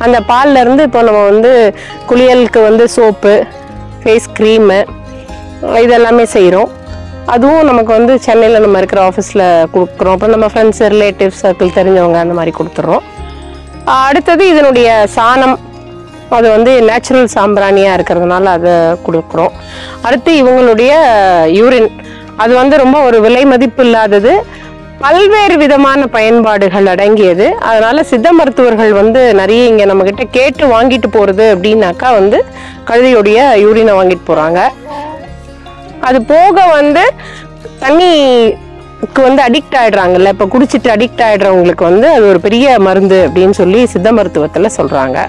அந்த பால்ல இருந்து இப்போ நம்ம வந்து குளியலுக்கு வந்து சோப்பு ஃபேஸ் க்ரீமு இதெல்லாமே செய்கிறோம் அதுவும் நமக்கு வந்து சென்னையில் நம்ம இருக்கிற ஆஃபீஸில் கொடுக்குறோம் அப்புறம் நம்ம ஃப்ரெண்ட்ஸ் ரிலேட்டிவ் சர்க்கிள் தெரிஞ்சவங்க அந்த மாதிரி கொடுத்துட்றோம் அடுத்தது இதனுடைய சாணம் அது வந்து நேச்சுரல் சாம்பிராணியாக இருக்கிறதுனால அதை கொடுக்குறோம் அடுத்து இவங்களுடைய யூரின் அது வந்து ரொம்ப ஒரு விலை மதிப்பு இல்லாதது பல்வேறு விதமான பயன்பாடுகள் அடங்கியது அதனால சித்த மருத்துவர்கள் வந்து நிறைய இங்கே நம்மக்கிட்ட கேட்டு வாங்கிட்டு போகிறது அப்படின்னாக்கா வந்து கழுதையுடைய யூரினை வாங்கிட்டு போகிறாங்க அது போக வந்து தண்ணிக்கு வந்து அடிக்ட் ஆயிடுறாங்கல்ல இப்போ குடிச்சிட்டு அடிக்ட் ஆயிடுறவங்களுக்கு வந்து அது ஒரு பெரிய மருந்து அப்படின்னு சொல்லி சித்த மருத்துவத்தில் சொல்கிறாங்க